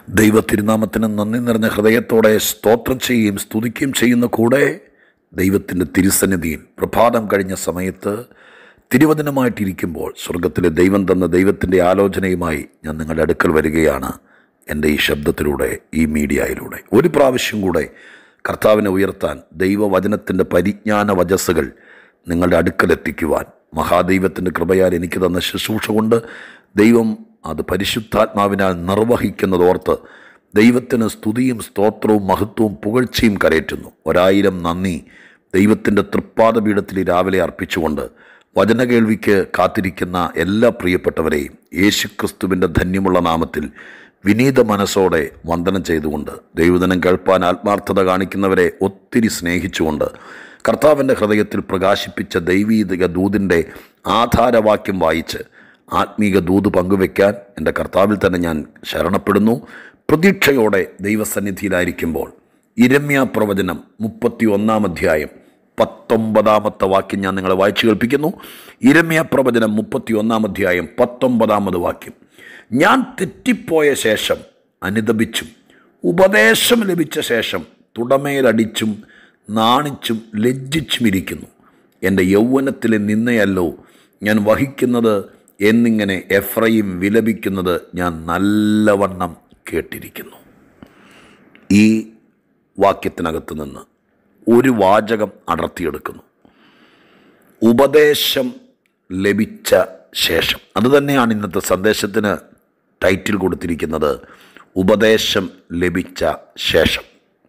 ദൈവ തിരുനാമത്തിന് നന്ദി നിറഞ്ഞ ഹൃദയത്തോടെ സ്തോത്രം ചെയ്യുകയും സ്തുതിക്കുകയും ചെയ്യുന്ന കൂടെ ദൈവത്തിൻ്റെ തിരുസന്നിധിയിൽ പ്രഭാതം കഴിഞ്ഞ സമയത്ത് തിരുവചനമായിട്ടിരിക്കുമ്പോൾ സ്വർഗത്തിലെ ദൈവം തന്ന ദൈവത്തിൻ്റെ ആലോചനയുമായി ഞാൻ നിങ്ങളുടെ അടുക്കൽ വരികയാണ് എൻ്റെ ഈ ശബ്ദത്തിലൂടെ ഈ മീഡിയയിലൂടെ ഒരു പ്രാവശ്യം കൂടെ കർത്താവിനെ ഉയർത്താൻ ദൈവവചനത്തിൻ്റെ പരിജ്ഞാന വചസ്സുകൾ നിങ്ങളുടെ അടുക്കലെത്തിക്കുവാൻ മഹാദൈവത്തിൻ്റെ കൃപയാൽ എനിക്ക് തന്ന ശുശ്രൂഷ കൊണ്ട് ദൈവം അത് പരിശുദ്ധാത്മാവിനാൽ നിർവഹിക്കുന്നതോർത്ത് ദൈവത്തിന് സ്തുതിയും സ്തോത്രവും മഹത്വവും പുകഴ്ചയും കരയറ്റുന്നു ഒരായിരം നന്ദി ദൈവത്തിൻ്റെ തൃപ്പാദപീഠത്തിൽ ഈ രാവിലെ അർപ്പിച്ചുകൊണ്ട് വചനകേൾവിക്ക് കാത്തിരിക്കുന്ന എല്ലാ പ്രിയപ്പെട്ടവരെയും യേശുക്രിസ്തുവിൻ്റെ ധന്യമുള്ള നാമത്തിൽ വിനീത മനസ്സോടെ വന്ദനം ചെയ്തുകൊണ്ട് ദൈവദിനം കേൾപ്പാൻ ആത്മാർത്ഥത കാണിക്കുന്നവരെ ഒത്തിരി സ്നേഹിച്ചുകൊണ്ട് കർത്താവിൻ്റെ ഹൃദയത്തിൽ പ്രകാശിപ്പിച്ച ദൈവീക ദൂതിൻ്റെ ആധാരവാക്യം വായിച്ച് ആത്മീക ദൂത് പങ്കുവെക്കാൻ എൻ്റെ കർത്താവിൽ തന്നെ ഞാൻ ശരണപ്പെടുന്നു പ്രതീക്ഷയോടെ ദൈവസന്നിധിയിലായിരിക്കുമ്പോൾ ഇരമ്യ പ്രവചനം മുപ്പത്തി ഒന്നാം അധ്യായം പത്തൊമ്പതാമത്തെ വാക്യം ഞാൻ നിങ്ങളെ വായിച്ചു കേൾപ്പിക്കുന്നു ഇരമ്യ പ്രവചനം മുപ്പത്തി ഒന്നാം അധ്യായം പത്തൊമ്പതാമത് വാക്യം ഞാൻ തെറ്റിപ്പോയ ശേഷം അനുദപിച്ചും ഉപദേശം ലഭിച്ച ശേഷം തുടമേലടിച്ചും നാണിച്ചും ലജ്ജിച്ചുമിരിക്കുന്നു എൻ്റെ യൗവനത്തിലെ നിന്നയല്ലോ ഞാൻ വഹിക്കുന്നത് എന്നിങ്ങനെ എഫ്രയും വിലപിക്കുന്നത് ഞാൻ നല്ലവണ്ണം കേട്ടിരിക്കുന്നു ഈ വാക്യത്തിനകത്ത് നിന്ന് ഒരു വാചകം അടർത്തിയെടുക്കുന്നു ഉപദേശം ലഭിച്ച ശേഷം അതുതന്നെയാണ് ഇന്നത്തെ സന്ദേശത്തിന് ടൈറ്റിൽ കൊടുത്തിരിക്കുന്നത് ഉപദേശം ലഭിച്ച ശേഷം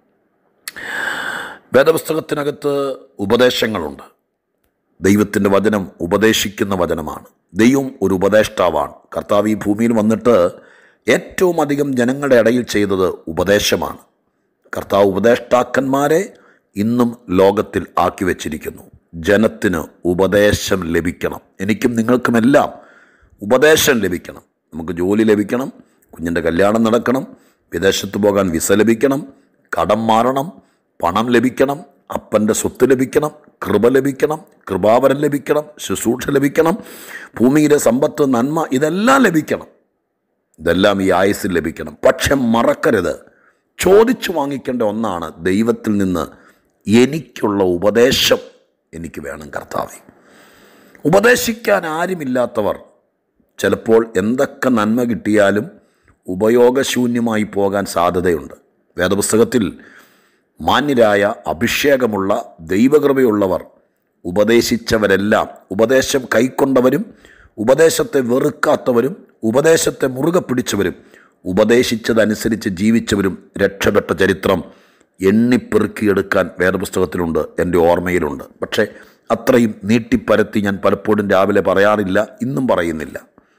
വേദപുസ്തകത്തിനകത്ത് ഉപദേശങ്ങളുണ്ട് ദൈവത്തിൻ്റെ വചനം ഉപദേശിക്കുന്ന വചനമാണ് ദൈവം ഒരു ഉപദേഷ്ടാവാണ് കർത്താവ് ഈ ഭൂമിയിൽ വന്നിട്ട് ഏറ്റവും അധികം ജനങ്ങളുടെ ഇടയിൽ ചെയ്തത് ഉപദേശമാണ് കർത്താവ് ഉപദേഷ്ടാക്കന്മാരെ ഇന്നും ലോകത്തിൽ ആക്കി വച്ചിരിക്കുന്നു ജനത്തിന് ഉപദേശം ലഭിക്കണം എനിക്കും നിങ്ങൾക്കുമെല്ലാം ഉപദേശം ലഭിക്കണം നമുക്ക് ജോലി ലഭിക്കണം കുഞ്ഞിൻ്റെ കല്യാണം നടക്കണം വിദേശത്ത് പോകാൻ വിസ ലഭിക്കണം കടം മാറണം പണം ലഭിക്കണം അപ്പൻ്റെ സ്വത്ത് ലഭിക്കണം കൃപ ലഭിക്കണം കൃപാവരം ലഭിക്കണം ശുശ്രൂഷ ലഭിക്കണം ഭൂമിയിലെ സമ്പത്ത് നന്മ ഇതെല്ലാം ലഭിക്കണം ഇതെല്ലാം ഈ ആയുസ്സിൽ ലഭിക്കണം പക്ഷെ മറക്കരുത് ചോദിച്ചു വാങ്ങിക്കേണ്ട ഒന്നാണ് ദൈവത്തിൽ നിന്ന് എനിക്കുള്ള ഉപദേശം എനിക്ക് വേണം കർത്താവെ ഉപദേശിക്കാൻ ആരുമില്ലാത്തവർ ചിലപ്പോൾ എന്തൊക്കെ നന്മ കിട്ടിയാലും ഉപയോഗശൂന്യമായി പോകാൻ സാധ്യതയുണ്ട് വേദപുസ്തകത്തിൽ മാന്യരായ അഭിഷേകമുള്ള ദൈവകൃപയുള്ളവർ ഉപദേശിച്ചവരെല്ലാം ഉപദേശം കൈക്കൊണ്ടവരും ഉപദേശത്തെ വെറുക്കാത്തവരും ഉപദേശത്തെ മുറുകെ പിടിച്ചവരും ഉപദേശിച്ചതനുസരിച്ച് ജീവിച്ചവരും രക്ഷപ്പെട്ട ചരിത്രം എണ്ണിപ്പെറുക്കിയെടുക്കാൻ വേദപുസ്തകത്തിലുണ്ട് എൻ്റെ ഓർമ്മയിലുണ്ട് പക്ഷേ അത്രയും നീട്ടിപ്പരത്തി ഞാൻ പലപ്പോഴും രാവിലെ പറയാറില്ല ഇന്നും പറയുന്നില്ല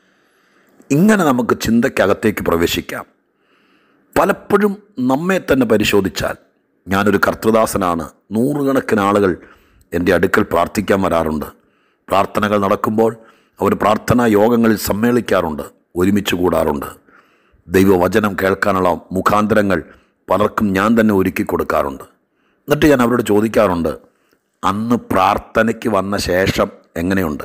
ഇങ്ങനെ നമുക്ക് ചിന്തയ്ക്കകത്തേക്ക് പ്രവേശിക്കാം പലപ്പോഴും നമ്മെ തന്നെ പരിശോധിച്ചാൽ ഞാനൊരു കർത്തൃദാസനാണ് നൂറുകണക്കിന് ആളുകൾ എൻ്റെ അടുക്കൽ പ്രാർത്ഥിക്കാൻ വരാറുണ്ട് പ്രാർത്ഥനകൾ നടക്കുമ്പോൾ അവർ പ്രാർത്ഥനാ യോഗങ്ങളിൽ സമ്മേളിക്കാറുണ്ട് ഒരുമിച്ച് കൂടാറുണ്ട് ദൈവവചനം കേൾക്കാനുള്ള മുഖാന്തരങ്ങൾ പലർക്കും ഞാൻ തന്നെ ഒരുക്കി കൊടുക്കാറുണ്ട് എന്നിട്ട് ഞാൻ അവരോട് ചോദിക്കാറുണ്ട് അന്ന് പ്രാർത്ഥനയ്ക്ക് വന്ന ശേഷം എങ്ങനെയുണ്ട്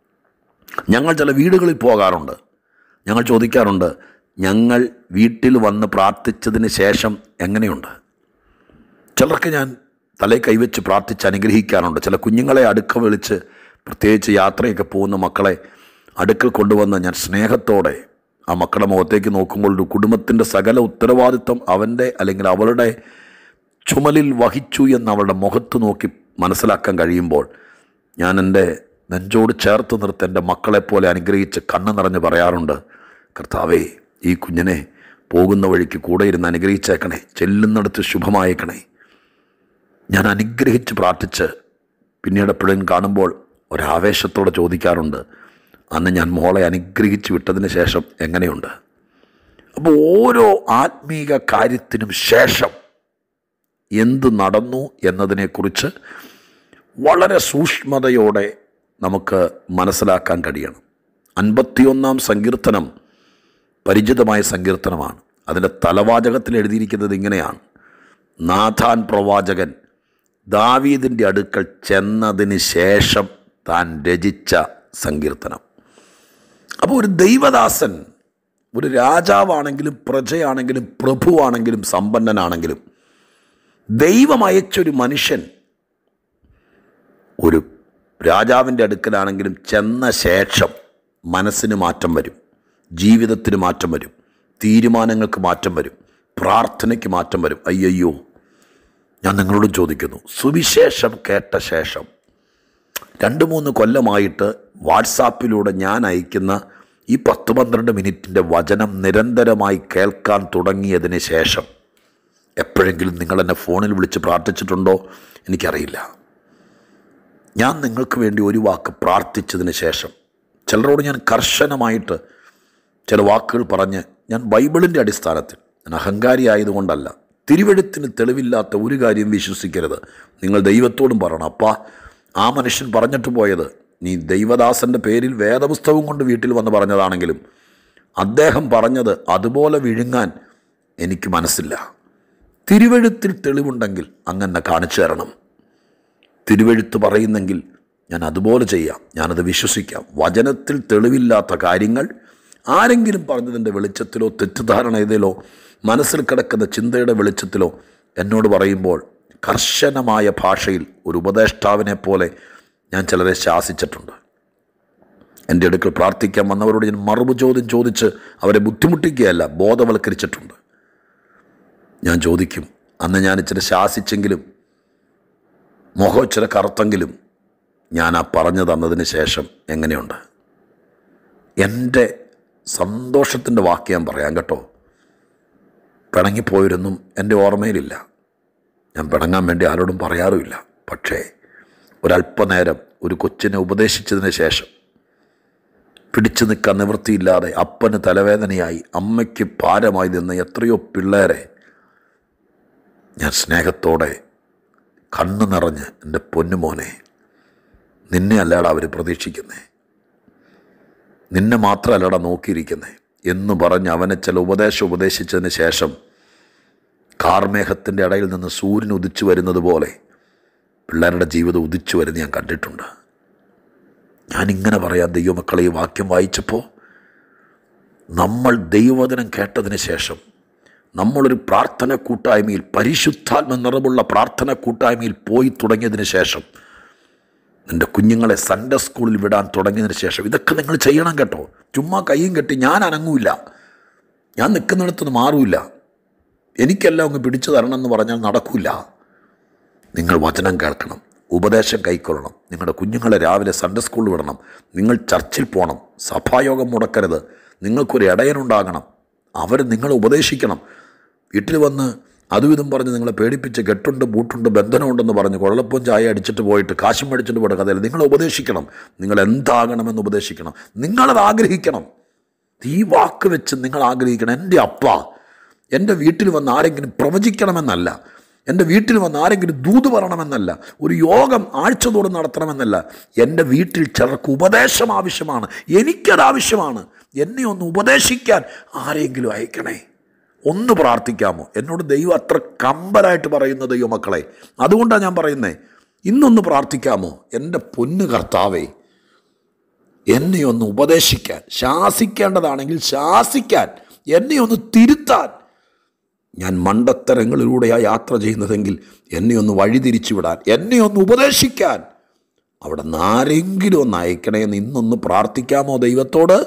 ഞങ്ങൾ ചില വീടുകളിൽ പോകാറുണ്ട് ഞങ്ങൾ ചോദിക്കാറുണ്ട് ഞങ്ങൾ വീട്ടിൽ വന്ന് പ്രാർത്ഥിച്ചതിന് ശേഷം എങ്ങനെയുണ്ട് ചിലർക്ക് ഞാൻ തലേ കൈവച്ച് പ്രാർത്ഥിച്ച് അനുഗ്രഹിക്കാറുണ്ട് ചില കുഞ്ഞുങ്ങളെ അടുക്ക വിളിച്ച് പ്രത്യേകിച്ച് യാത്രയൊക്കെ പോകുന്ന മക്കളെ അടുക്കൽ കൊണ്ടുവന്ന് ഞാൻ സ്നേഹത്തോടെ ആ മക്കളുടെ മുഖത്തേക്ക് നോക്കുമ്പോൾ ഒരു കുടുംബത്തിൻ്റെ സകല ഉത്തരവാദിത്വം അവൻ്റെ അല്ലെങ്കിൽ അവളുടെ ചുമലിൽ വഹിച്ചു എന്ന് അവളുടെ മുഖത്ത് നോക്കി മനസ്സിലാക്കാൻ കഴിയുമ്പോൾ ഞാൻ എൻ്റെ നെഞ്ചോട് ചേർത്ത് നിർത്തി എൻ്റെ മക്കളെപ്പോലെ അനുഗ്രഹിച്ച് കണ്ണ് നിറഞ്ഞ് പറയാറുണ്ട് കർത്താവേ ഈ കുഞ്ഞിനെ പോകുന്ന വഴിക്ക് കൂടെ ഇരുന്ന് അനുഗ്രഹിച്ചേക്കണേ ചെല്ലുന്നിടത്ത് ശുഭമായേക്കണേ ഞാൻ അനുഗ്രഹിച്ച് പ്രാർത്ഥിച്ച് പിന്നീട് എപ്പോഴും കാണുമ്പോൾ ഒരാവേശത്തോടെ ചോദിക്കാറുണ്ട് അന്ന് ഞാൻ മോളെ അനുഗ്രഹിച്ച് വിട്ടതിന് ശേഷം എങ്ങനെയുണ്ട് അപ്പോൾ ഓരോ ആത്മീക കാര്യത്തിനും ശേഷം എന്ത് നടന്നു എന്നതിനെക്കുറിച്ച് വളരെ സൂക്ഷ്മതയോടെ നമുക്ക് മനസ്സിലാക്കാൻ കഴിയണം അൻപത്തിയൊന്നാം സങ്കീർത്തനം പരിചിതമായ സങ്കീർത്തനമാണ് അതിൻ്റെ തലവാചകത്തിൽ എഴുതിയിരിക്കുന്നത് ഇങ്ങനെയാണ് നാഥാൻ പ്രവാചകൻ ദാവീദിൻ്റെ അടുക്കൽ ചെന്നതിന് ശേഷം താൻ രചിച്ച സങ്കീർത്തനം അപ്പോൾ ഒരു ദൈവദാസൻ ഒരു രാജാവാണെങ്കിലും പ്രജയാണെങ്കിലും പ്രഭുവാണെങ്കിലും സമ്പന്നനാണെങ്കിലും ദൈവം അയച്ചൊരു മനുഷ്യൻ ഒരു രാജാവിൻ്റെ അടുക്കലാണെങ്കിലും ചെന്ന ശേഷം മനസ്സിന് മാറ്റം വരും ജീവിതത്തിന് മാറ്റം വരും തീരുമാനങ്ങൾക്ക് മാറ്റം വരും പ്രാർത്ഥനയ്ക്ക് മാറ്റം വരും അയ്യയ്യോ ഞാൻ നിങ്ങളോട് ചോദിക്കുന്നു സുവിശേഷം കേട്ട ശേഷം രണ്ട് മൂന്ന് കൊല്ലമായിട്ട് വാട്സാപ്പിലൂടെ ഞാൻ അയക്കുന്ന ഈ പത്ത് പന്ത്രണ്ട് മിനിറ്റിൻ്റെ വചനം നിരന്തരമായി കേൾക്കാൻ തുടങ്ങിയതിന് ശേഷം എപ്പോഴെങ്കിലും നിങ്ങൾ എന്നെ ഫോണിൽ വിളിച്ച് പ്രാർത്ഥിച്ചിട്ടുണ്ടോ എനിക്കറിയില്ല ഞാൻ നിങ്ങൾക്ക് വേണ്ടി ഒരു വാക്ക് പ്രാർത്ഥിച്ചതിന് ശേഷം ചിലരോട് ഞാൻ കർശനമായിട്ട് ചില വാക്കുകൾ പറഞ്ഞ് ഞാൻ ബൈബിളിൻ്റെ അടിസ്ഥാനത്തിൽ ഞാൻ അഹങ്കാരി ആയതുകൊണ്ടല്ല തിരുവെഴുത്തിന് തെളിവില്ലാത്ത ഒരു കാര്യം വിശ്വസിക്കരുത് നിങ്ങൾ ദൈവത്തോടും പറയണം അപ്പാ ആ മനുഷ്യൻ പറഞ്ഞിട്ട് പോയത് നീ ദൈവദാസൻ്റെ പേരിൽ വേദപുസ്തകം കൊണ്ട് വീട്ടിൽ വന്ന് പറഞ്ഞതാണെങ്കിലും അദ്ദേഹം പറഞ്ഞത് അതുപോലെ വിഴുങ്ങാൻ എനിക്ക് മനസ്സില്ല തിരുവെഴുത്തിൽ തെളിവുണ്ടെങ്കിൽ അങ്ങനെ കാണിച്ചു തരണം തിരുവെഴുത്ത് പറയുന്നെങ്കിൽ ഞാൻ അതുപോലെ ചെയ്യാം ഞാനത് വിശ്വസിക്കാം വചനത്തിൽ തെളിവില്ലാത്ത കാര്യങ്ങൾ ആരെങ്കിലും പറഞ്ഞതിൻ്റെ വെളിച്ചത്തിലോ തെറ്റിദ്ധാരണയിലോ മനസ്സിൽ കിടക്കുന്ന ചിന്തയുടെ വെളിച്ചത്തിലോ എന്നോട് പറയുമ്പോൾ കർശനമായ ഭാഷയിൽ ഒരു ഉപദേഷ്ടാവിനെ പോലെ ഞാൻ ചിലരെ ശാസിച്ചിട്ടുണ്ട് എൻ്റെ അടുക്കൽ പ്രാർത്ഥിക്കാൻ വന്നവരോട് ഞാൻ മറുപടി ചോദ്യം ചോദിച്ച് അവരെ ബുദ്ധിമുട്ടിക്കുകയല്ല ബോധവൽക്കരിച്ചിട്ടുണ്ട് ഞാൻ ചോദിക്കും അന്ന് ഞാൻ ഇച്ചിരി ശാസിച്ചെങ്കിലും മുഖം ഇച്ചിരി കറുത്തെങ്കിലും ഞാൻ ആ പറഞ്ഞു തന്നതിന് ശേഷം എങ്ങനെയുണ്ട് എൻ്റെ സന്തോഷത്തിൻ്റെ വാക്ക് ഞാൻ പറയാം കേട്ടോ പിണങ്ങിപ്പോയിരുന്നും എൻ്റെ ഓർമ്മയിലില്ല ഞാൻ പിണങ്ങാൻ വേണ്ടി ആരോടും പറയാറുമില്ല പക്ഷേ ഒരല്പനേരം ഒരു കൊച്ചിനെ ഉപദേശിച്ചതിന് ശേഷം പിടിച്ചു നിൽക്കാൻ നിവൃത്തിയില്ലാതെ അപ്പന് തലവേദനയായി അമ്മയ്ക്ക് ഭാരമായി നിന്ന എത്രയോ പിള്ളേരെ ഞാൻ സ്നേഹത്തോടെ കണ്ണു നിറഞ്ഞ് എൻ്റെ പൊന്നുമോനെ നിന്നെ അല്ലാടാ അവർ പ്രതീക്ഷിക്കുന്നേ നിന്നെ മാത്രമല്ലടാ നോക്കിയിരിക്കുന്നേ എന്ന് പറഞ്ഞ് അവനെ ചില ഉപദേശം ഉപദേശിച്ചതിന് ശേഷം കാർമേഘത്തിൻ്റെ ഇടയിൽ നിന്ന് സൂര്യൻ ഉദിച്ചു വരുന്നത് പോലെ പിള്ളേരുടെ ജീവിതം ഉദിച്ചു വരുന്നത് ഞാൻ കണ്ടിട്ടുണ്ട് ഞാനിങ്ങനെ പറയാം ദൈവമക്കളെ ഈ വാക്യം വായിച്ചപ്പോൾ നമ്മൾ ദൈവവചനം കേട്ടതിന് ശേഷം നമ്മളൊരു പ്രാർത്ഥന കൂട്ടായ്മയിൽ പരിശുദ്ധാത്മ നിറമുള്ള പ്രാർത്ഥന കൂട്ടായ്മയിൽ പോയി തുടങ്ങിയതിന് ശേഷം നിൻ്റെ കുഞ്ഞുങ്ങളെ സൺഡേ സ്കൂളിൽ വിടാൻ തുടങ്ങിയതിന് ശേഷം ഇതൊക്കെ നിങ്ങൾ ചെയ്യണം കേട്ടോ ചുമ്മാ കൈയും കെട്ടി ഞാൻ അനങ്ങൂല ഞാൻ നിൽക്കുന്നിടത്തുനിന്ന് മാറൂല എനിക്കെല്ലാം അങ്ങ് പിടിച്ചു തരണം എന്ന് പറഞ്ഞാൽ നടക്കില്ല നിങ്ങൾ വചനം കേൾക്കണം ഉപദേശം കൈക്കൊള്ളണം നിങ്ങളുടെ കുഞ്ഞുങ്ങളെ രാവിലെ സൺഡേ സ്കൂളിൽ വിടണം നിങ്ങൾ ചർച്ചിൽ പോകണം സഭായോഗം മുടക്കരുത് നിങ്ങൾക്കൊരു ഇടയനുണ്ടാകണം അവർ നിങ്ങളെ ഉപദേശിക്കണം വീട്ടിൽ വന്ന് അതും ഇതും പറഞ്ഞ് നിങ്ങളെ പേടിപ്പിച്ച് കെട്ടുണ്ട് ബൂട്ടുണ്ട് ബന്ധനമുണ്ടെന്ന് പറഞ്ഞ് കുഴലപ്പം ചായ അടിച്ചിട്ട് പോയിട്ട് കാശും മേടിച്ചിട്ട് പോയിട്ട് കഥയിൽ നിങ്ങളെ ഉപദേശിക്കണം നിങ്ങൾ എന്താകണമെന്ന് ഉപദേശിക്കണം നിങ്ങളത് ആഗ്രഹിക്കണം ഈ വാക്ക് വെച്ച് നിങ്ങൾ ആഗ്രഹിക്കണം എൻ്റെ അപ്പ എൻ്റെ വീട്ടിൽ വന്ന് ആരെങ്കിലും പ്രവചിക്കണമെന്നല്ല എൻ്റെ വീട്ടിൽ വന്ന് ആരെങ്കിലും ദൂത് പറയണമെന്നല്ല ഒരു യോഗം ആഴ്ചതോറും നടത്തണമെന്നല്ല എൻ്റെ വീട്ടിൽ ചിലർക്ക് ഉപദേശം ആവശ്യമാണ് എനിക്കത് ആവശ്യമാണ് എന്നെ ഒന്ന് ഉപദേശിക്കാൻ ആരെങ്കിലും അയക്കണേ ഒന്ന് പ്രാർത്ഥിക്കാമോ എന്നോട് ദൈവം അത്ര കമ്പലായിട്ട് പറയുന്ന ദൈവമക്കളെ അതുകൊണ്ടാണ് ഞാൻ പറയുന്നത് ഇന്നൊന്ന് പ്രാർത്ഥിക്കാമോ എൻ്റെ പൊന്നു കർത്താവേ എന്നെ ഒന്ന് ഉപദേശിക്കാൻ ശാസിക്കേണ്ടതാണെങ്കിൽ ശാസിക്കാൻ എന്നെ ഒന്ന് തിരുത്താൻ ഞാൻ മണ്ടത്തരങ്ങളിലൂടെയാണ് യാത്ര ചെയ്യുന്നതെങ്കിൽ എന്നെ ഒന്ന് വഴിതിരിച്ചു വിടാൻ എന്നെ ഒന്ന് ഉപദേശിക്കാൻ അവിടെ നിന്ന് ആരെങ്കിലും ഒന്ന് അയക്കണേ എന്ന് ഇന്നൊന്ന് പ്രാർത്ഥിക്കാമോ ദൈവത്തോട്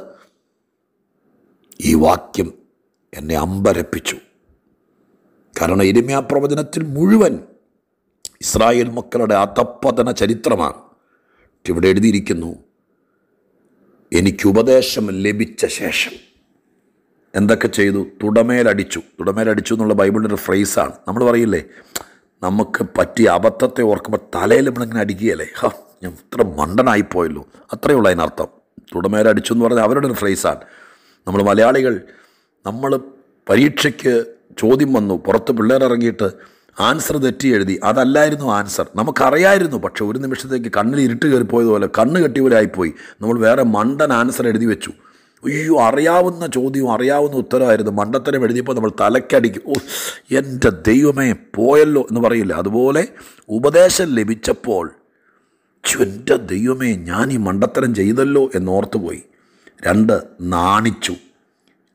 ഈ വാക്യം എന്നെ അമ്പരപ്പിച്ചു കാരണം ഇരിമ്യാ പ്രവചനത്തിൽ മുഴുവൻ ഇസ്രായേൽ മക്കളുടെ അധപ്പതന ചരിത്രമാണ് ഇവിടെ എഴുതിയിരിക്കുന്നു എനിക്ക് ഉപദേശം ലഭിച്ച ശേഷം എന്തൊക്കെ ചെയ്തു തുടമേലടിച്ചു തുടമേലടിച്ചു എന്നുള്ള ബൈബിളിൻ്റെ ഒരു ഫ്രേസാണ് നമ്മൾ പറയില്ലേ നമുക്ക് പറ്റിയ അബദ്ധത്തെ ഓർക്കുമ്പോൾ തലയിൽ നമ്മളിങ്ങനെ അടിക്കുകയല്ലേ ഹാ ഞാൻ ഇത്ര മണ്ടനായിപ്പോയല്ലോ അത്രയേ ഉള്ളൂ അതിനർത്ഥം തുടമേലടിച്ചു എന്ന് പറഞ്ഞാൽ അവരുടെ ഒരു ഫ്രേസാണ് നമ്മൾ മലയാളികൾ നമ്മൾ പരീക്ഷയ്ക്ക് ചോദ്യം വന്നു പുറത്ത് പിള്ളേരിറങ്ങിയിട്ട് ആൻസർ തെറ്റി എഴുതി അതല്ലായിരുന്നു ആൻസർ നമുക്കറിയായിരുന്നു പക്ഷെ ഒരു നിമിഷത്തേക്ക് കണ്ണിൽ ഇരുട്ട് കയറിപ്പോയതുപോലെ കണ്ണ് കെട്ടിയ പോലെ ആയിപ്പോയി നമ്മൾ വേറെ മണ്ടൻ ആൻസർ എഴുതി വെച്ചു അയ്യോ അറിയാവുന്ന ചോദ്യവും അറിയാവുന്ന ഉത്തരമായിരുന്നു മണ്ടത്തരം എഴുതിയപ്പോൾ നമ്മൾ തലക്കടിക്കും ഓ എൻ്റെ ദൈവമേ പോയല്ലോ എന്ന് പറയില്ല അതുപോലെ ഉപദേശം ലഭിച്ചപ്പോൾ "ഛു, എൻ്റെ ദൈവമേ ഞാൻ ഈ മണ്ടത്തരം ചെയ്തല്ലോ എന്നോർത്തുപോയി രണ്ട് നാണിച്ചു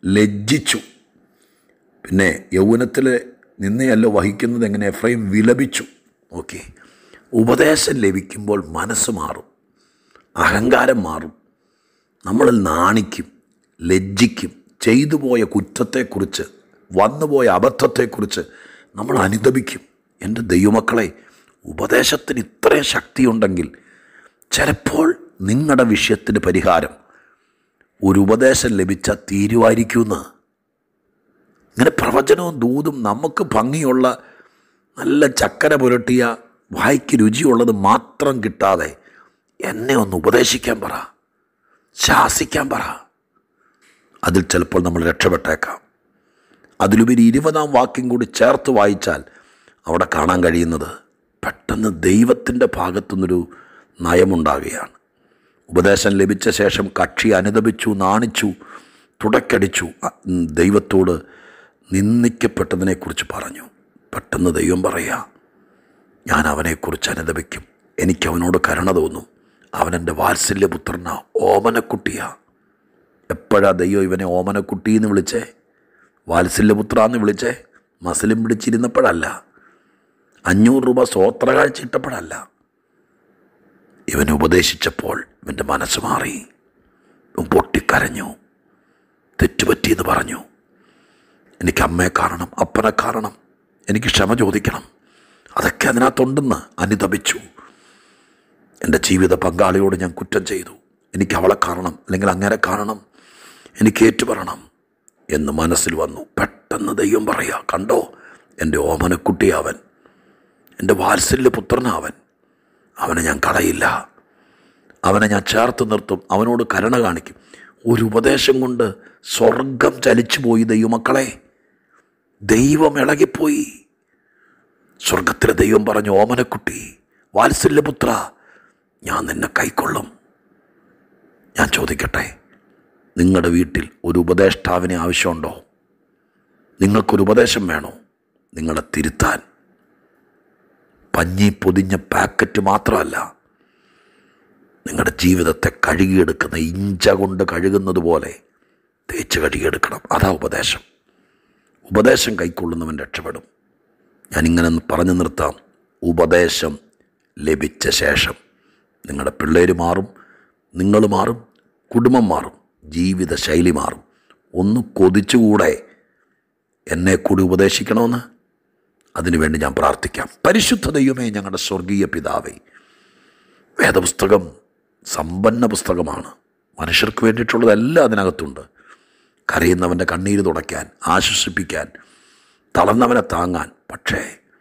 ലജ്ജിച്ചു പിന്നെ യൗവനത്തിൽ നിന്നെയല്ല വഹിക്കുന്നത് എങ്ങനെ എഫ്രൈം വിലപിച്ചു ഓക്കെ ഉപദേശം ലഭിക്കുമ്പോൾ മനസ്സ് മാറും അഹങ്കാരം മാറും നമ്മൾ നാണിക്കും ലജ്ജിക്കും ചെയ്തു പോയ കുറ്റത്തെക്കുറിച്ച് വന്നുപോയ അബദ്ധത്തെക്കുറിച്ച് നമ്മൾ അനുദപിക്കും എൻ്റെ ദൈവമക്കളെ ഉപദേശത്തിന് ഇത്രയും ശക്തിയുണ്ടെങ്കിൽ ചിലപ്പോൾ നിങ്ങളുടെ വിഷയത്തിന് പരിഹാരം ഒരു ഉപദേശം ലഭിച്ചാൽ തീരുമായിരിക്കുമെന്ന് ഇങ്ങനെ പ്രവചനവും ദൂതും നമുക്ക് ഭംഗിയുള്ള നല്ല ചക്കര പുരട്ടിയ വായിക്ക് രുചിയുള്ളത് മാത്രം കിട്ടാതെ എന്നെ ഒന്ന് ഉപദേശിക്കാൻ പറ ശാസിക്കാൻ പറ അതിൽ ചിലപ്പോൾ നമ്മൾ രക്ഷപ്പെട്ടേക്കാം അതിലുപരി ഇരുപതാം വാക്യം കൂടി ചേർത്ത് വായിച്ചാൽ അവിടെ കാണാൻ കഴിയുന്നത് പെട്ടെന്ന് ദൈവത്തിൻ്റെ ഭാഗത്തുനിന്നൊരു നയമുണ്ടാകുകയാണ് ഉപദേശം ലഭിച്ച ശേഷം കക്ഷി അനുദപിച്ചു നാണിച്ചു തുടക്കടിച്ചു അ- ഉം, ദൈവത്തോട് നിന്ദിക്കപ്പെട്ടതിനെക്കുറിച്ച് പറഞ്ഞു പെട്ടെന്ന് ദൈവം പറയാ ഞാൻ അവനെക്കുറിച്ച് അനുദപിക്കും എനിക്ക് അവനോട് കരുണ തോന്നും അവനെൻ്റെ വാത്സല്യപുത്രനാ ഓമനക്കുട്ടിയാ എപ്പോഴാ ദൈവം ഇവനെ ഓമനക്കുട്ടി എന്ന് വിളിച്ചേ വാത്സല്യപുത്ര എന്ന് വിളിച്ചേ മസിലും പിടിച്ചിരുന്നപ്പോഴല്ല അഞ്ഞൂറ് രൂപ സ്വോത്ര കാഴ്ച ഇട്ടപ്പോഴല്ല ഇവൻ ഉപദേശിച്ചപ്പോൾ ഇവൻ്റെ മനസ്സ് മാറി ഇവൻ പൊട്ടിക്കരഞ്ഞു തെറ്റുപറ്റിയെന്ന് പറഞ്ഞു എനിക്ക് അമ്മയെ കാണണം അപ്പനെ കാണണം എനിക്ക് ക്ഷമ ചോദിക്കണം അതൊക്കെ അതിനകത്തുണ്ടെന്ന് അനുതപിച്ചു എൻ്റെ ജീവിത പങ്കാളിയോട് ഞാൻ കുറ്റം ചെയ്തു എനിക്ക് അവളെ കാണണം അല്ലെങ്കിൽ അങ്ങനെ കാണണം എനിക്ക് ഏറ്റുപറയണം എന്ന് മനസ്സിൽ വന്നു പെട്ടെന്ന് ദൈവം പറയാ കണ്ടോ എൻ്റെ ഓമനക്കുട്ടി അവൻ എൻ്റെ വാത്സല്യ പുത്രനാവൻ അവനെ ഞാൻ കളയില്ല അവനെ ഞാൻ ചേർത്ത് നിർത്തും അവനോട് കരുണ കാണിക്കും ഒരു ഉപദേശം കൊണ്ട് സ്വർഗം ചലിച്ചു പോയി ദൈവമക്കളെ ദൈവം ഇളകിപ്പോയി സ്വർഗത്തിലെ ദൈവം പറഞ്ഞു ഓമനക്കുട്ടി വാത്സല്യപുത്ര ഞാൻ നിന്നെ കൈക്കൊള്ളും ഞാൻ ചോദിക്കട്ടെ നിങ്ങളുടെ വീട്ടിൽ ഒരു ഉപദേഷ്ടാവിന് ആവശ്യമുണ്ടോ നിങ്ങൾക്കൊരു ഉപദേശം വേണോ നിങ്ങളെ തിരുത്താൻ പഞ്ഞി പൊതിഞ്ഞ പാക്കറ്റ് മാത്രമല്ല നിങ്ങളുടെ ജീവിതത്തെ കഴുകിയെടുക്കുന്ന ഇഞ്ച കൊണ്ട് കഴുകുന്നത് പോലെ തേച്ച് കഴുകിയെടുക്കണം അതാ ഉപദേശം ഉപദേശം കൈക്കൊള്ളുന്നവൻ രക്ഷപ്പെടും ഞാനിങ്ങനെ ഒന്ന് പറഞ്ഞു നിർത്താം ഉപദേശം ലഭിച്ച ശേഷം നിങ്ങളുടെ പിള്ളേർ മാറും നിങ്ങൾ മാറും കുടുംബം മാറും ജീവിത ശൈലി മാറും ഒന്ന് കൊതിച്ചുകൂടെ എന്നെ കൂടി ഉപദേശിക്കണമെന്ന് അതിനുവേണ്ടി ഞാൻ പ്രാർത്ഥിക്കാം പരിശുദ്ധ ദൈവമേ ഞങ്ങളുടെ സ്വർഗീയ പിതാവേ വേദപുസ്തകം സമ്പന്ന പുസ്തകമാണ് മനുഷ്യർക്ക് വേണ്ടിയിട്ടുള്ളതെല്ലാം അതിനകത്തുണ്ട് കരയുന്നവൻ്റെ കണ്ണീര് തുടയ്ക്കാൻ ആശ്വസിപ്പിക്കാൻ തളർന്നവനെ താങ്ങാൻ പക്ഷേ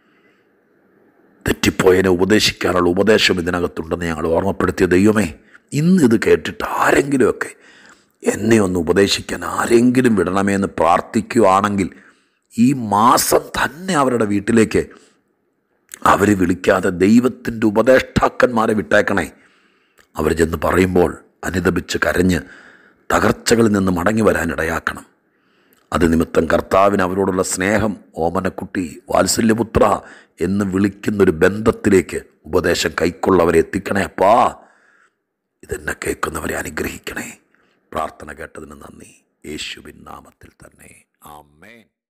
തെറ്റിപ്പോയതിനെ ഉപദേശിക്കാനുള്ള ഉപദേശം ഇതിനകത്തുണ്ടെന്ന് ഞങ്ങൾ ഓർമ്മപ്പെടുത്തിയ ദൈവമേ ഇന്ന് ഇത് കേട്ടിട്ട് ആരെങ്കിലുമൊക്കെ എന്നെ ഒന്ന് ഉപദേശിക്കാൻ ആരെങ്കിലും വിടണമേ എന്ന് പ്രാർത്ഥിക്കുകയാണെങ്കിൽ ഈ മാസം തന്നെ അവരുടെ വീട്ടിലേക്ക് അവർ വിളിക്കാതെ ദൈവത്തിൻ്റെ ഉപദേഷ്ടാക്കന്മാരെ വിട്ടേക്കണേ അവർ ചെന്ന് പറയുമ്പോൾ അനുദപിച്ച് കരഞ്ഞ് തകർച്ചകളിൽ നിന്ന് മടങ്ങി വരാൻ ഇടയാക്കണം അത് നിമിത്തം കർത്താവിന് അവരോടുള്ള സ്നേഹം ഓമനക്കുട്ടി വാത്സല്യപുത്ര എന്ന് വിളിക്കുന്നൊരു ബന്ധത്തിലേക്ക് ഉപദേശം കൈക്കൊള്ളവരെ എത്തിക്കണേ അപ്പാ ഇതെന്നെ കേൾക്കുന്നവരെ അനുഗ്രഹിക്കണേ പ്രാർത്ഥന കേട്ടതിന് നന്ദി യേശുവിൻ നാമത്തിൽ തന്നെ ആമേൻ